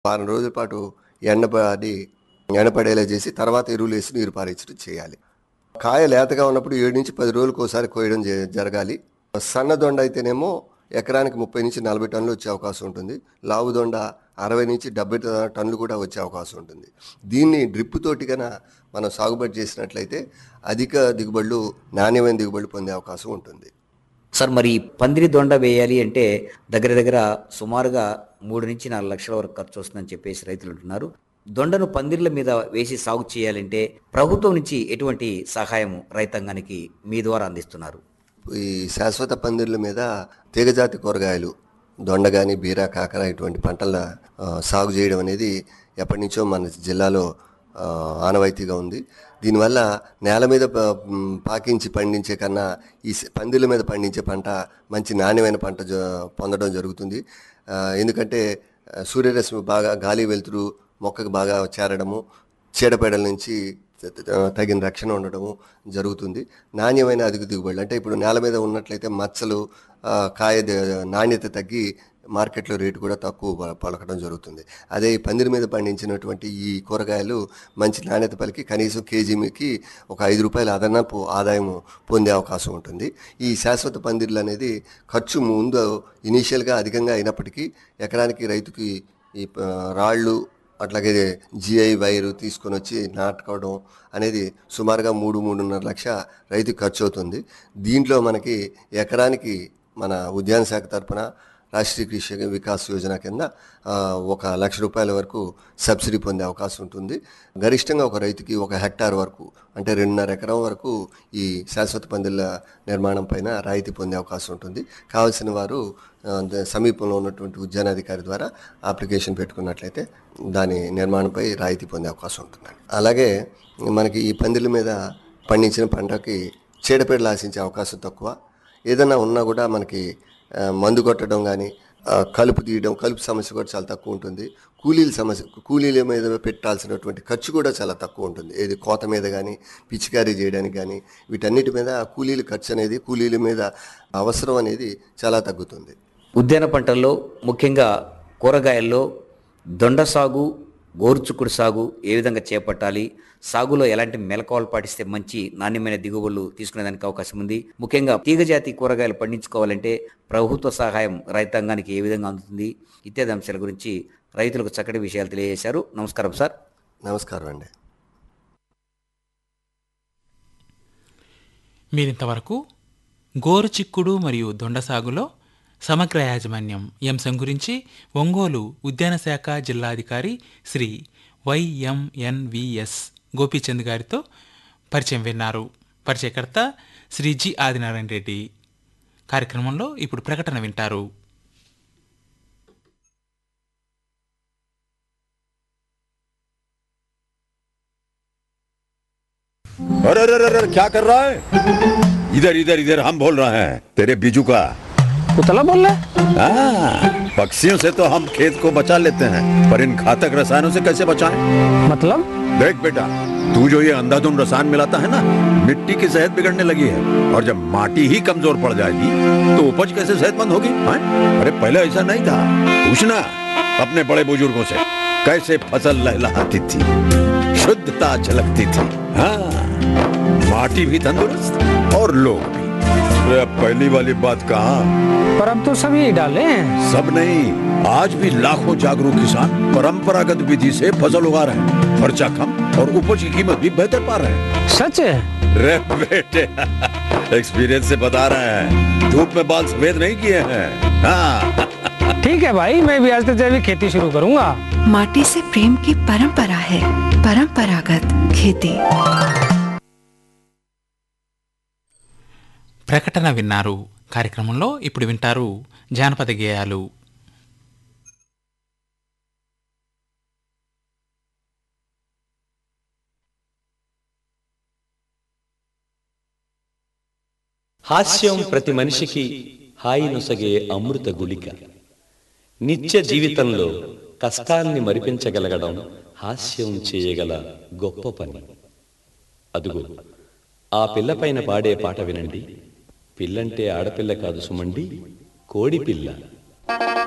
వారం రోజుల పాటు ఎండబడి ఎండపడేలా చేసి తర్వాత ఎరువులు వేసి నీరు పారించడం చేయాలి కాయ లేతగా ఉన్నప్పుడు ఏడు నుంచి పది రోజులకు ఒకసారి కోయడం జే- జరగాలి సన్న దొండ అయితేనేమో ఎకరానికి ముప్పై నుంచి నలభై టన్నులు వచ్చే అవకాశం ఉంటుంది లావు దొండ అరవై నుంచి డెబ్బై ట- టన్నులు కూడా వచ్చే అవకాశం ఉంటుంది దీన్ని డ్రిప్ తోటి కన మనం సాగుబడి చేసినట్లయితే అధిక దిగుబడులు నాణ్యమైన దిగుబడులు పొందే అవకాశం ఉంటుంది సార్ మరి పందిరి దొండ వేయాలి అంటే దగ్గర దగ్గర సుమారుగా మూడు నుంచి నాలుగు లక్షల వరకు ఖర్చు వస్తుందని చెప్పేసి రైతులు అంటున్నారు దొండను పందిర్ల మీద వేసి సాగు చేయాలంటే ప్రభుత్వం నుంచి ఎటువంటి సహాయం రైతాంగానికి మీ ద్వారా అందిస్తున్నారు ఈ శాశ్వత పందిర్ల మీద తీగజాతి కూరగాయలు దొండ కానీ బీర కాకర ఇటువంటి పంటల ఆ, సాగు చేయడం అనేది ఎప్పటి నుంచో మన జిల్లాలో ఆ, ఆనవాయితీగా ఉంది దీనివల్ల నేల మీద ప- మ్, పాకించి పండించే కన్నా ఈ స- పందిర్ల మీద పండించే పంట మంచి నాణ్యమైన పంట జ- పొందడం జరుగుతుంది ఆ, ఎందుకంటే ఆ, సూర్యరశ్మి బాగా గాలి వెలుతురు మొక్కకు బాగా చేరడము చీడపీడల నుంచి త- త- తగిన రక్షణ ఉండడము జరుగుతుంది నాణ్యమైన అధిక దిగుబడులు అంటే ఇప్పుడు నేల మీద ఉన్నట్లయితే మచ్చలు ఆ, కాయ ద- నాణ్యత తగ్గి మార్కెట్లో రేటు కూడా తక్కువ ప- పలకడం జరుగుతుంది అదే ఈ పందిరి మీద పండించినటువంటి ఈ కూరగాయలు మంచి నాణ్యత పలికి కనీసం కేజీకి ఒక ఐదు రూపాయల అదనపు ఆదాయం పొందే అవకాశం ఉంటుంది ఈ శాశ్వత పందిర్లు అనేది ఖర్చు ముందు ఇనీషియల్గా అధికంగా అయినప్పటికీ ఎకరానికి రైతుకి ఈ ప- రాళ్ళు అట్లాగే జిఐ వైరు తీసుకొని వచ్చి నాటుకోవడం అనేది సుమారుగా మూడు మూడున్నర లక్ష రైతుకి ఖర్చు అవుతుంది దీంట్లో మనకి ఎకరానికి మన ఉద్యాన శాఖ తరపున రాష్ట్రీయ కృషి వికాస్ యోజన కింద ఆ, ఒక లక్ష రూపాయల వరకు సబ్సిడీ పొందే అవకాశం ఉంటుంది గరిష్టంగా ఒక రైతుకి ఒక హెక్టార్ వరకు అంటే రెండున్నర ఎకరం వరకు ఈ శాశ్వత పందిళ్ళ నిర్మాణం పైన రాయితీ పొందే అవకాశం ఉంటుంది కావాల్సిన వారు ఆ, ద- సమీపంలో ఉన్నటువంటి ఉద్యానాధికారి ద్వారా అప్లికేషన్ పెట్టుకున్నట్లయితే దాని నిర్మాణంపై రాయితీ పొందే అవకాశం ఉంటుంది అలాగే మనకి ఈ పందిళ్ళ మీద పండించిన పంటకి చీడపీడలు ఆశించే అవకాశం తక్కువ ఏదైనా ఉన్నా కూడా మనకి ఆ, మందు కొట్టడం కానీ కలుపు తీయడం కలుపు సమస్య కూడా చాలా తక్కువ ఉంటుంది కూలీల సమస్య కూలీల మీద పెట్టాల్సినటువంటి ఖర్చు కూడా చాలా తక్కువ ఉంటుంది ఏది కోత మీద కానీ పిచికారీ చేయడానికి కానీ వీటన్నిటి మీద కూలీల ఖర్చు అనేది కూలీల మీద అవసరం అనేది చాలా తగ్గుతుంది ఉద్యాన పంటల్లో ముఖ్యంగా కూరగాయల్లో దొండ సాగు గోరుచుక్కుడు సాగు ఏ విధంగా చేపట్టాలి సాగులో ఎలాంటి మెలకువలు పాటిస్తే మంచి నాణ్యమైన దిగుబడులు తీసుకునేదానికి అవకాశం ఉంది ముఖ్యంగా తీగజాతి కూరగాయలు పండించుకోవాలంటే ప్రభుత్వ సహాయం రైతాంగానికి ఏ విధంగా అందుతుంది ఇత్యాది అంశాల గురించి రైతులకు చక్కటి విషయాలు తెలియజేశారు నమస్కారం సార్ నమస్కారం అండి మీరింతవరకు గోరు చిక్కుడు మరియు దొండ సాగులో సమగ్ర యాజమాన్యం ఈ అంశం గురించి ఒంగోలు ఉద్యాన శాఖ జిల్లాధికారి శ్రీ వైఎంఎన్విఎస్ గోపీచంద్ గారితో పరిచయం విన్నారు పరిచయకర్త శ్రీ జి ఆదినారాయణ రెడ్డి కార్యక్రమంలో ఇప్పుడు ప్రకటన వింటారు अरे अरे अरे अरे, क्या कर रहा है इधर इधर इधर हम बोल रहे हैं तेरे बीजू का उतला बोल रहा है हाँ, पक्षियों से तो हम खेत को बचा लेते हैं पर इन घातक रसायनों से कैसे बचाएं? मतलब देख बेटा तू जो ये अंधाधुंध रसायन मिलाता है ना मिट्टी की सेहत बिगड़ने लगी है और जब माटी ही कमजोर पड़ जाएगी तो उपज कैसे सेहतमंद होगी हाँ? अरे पहले ऐसा नहीं था पूछना अपने बड़े बुजुर्गों से कैसे फसल लहलहाती थी शुद्धता झलकती थी हाँ माटी भी तंदुरुस्त और लोग भी अरे अब पहली वाली बात कहाँ पर अब तो सभी डाले हैं सब नहीं आज भी लाखों जागरूक किसान परंपरागत विधि से फसल उगा रहे हैं खर्चा कम और उपज की कीमत भी बेहतर पा रहे हैं सच है रे बेटे एक्सपीरियंस से बता रहे हैं धूप में बाल सफेद नहीं किए हैं हाँ ठीक है भाई मैं भी आज से जैविक खेती शुरू करूंगा माटी से प्रेम की परंपरा है परंपरागत खेती ప్రకటన విన్నారు కార్యక్రమంలో ఇప్పుడు వింటారు జానపద గేయాలు హాస్యం ప్రతి మనిషికి హాయి నొసగే అమృత గుళిక నిత్య జీవితంలో కష్టాన్ని మరిపించగలగడం హాస్యం చేయగల గొప్ప పని అదుగో ఆ పిల్లపైన పాడే పాట వినండి పిల్లంటే ఆడపిల్ల కాదు సుమండి కోడి పిల్ల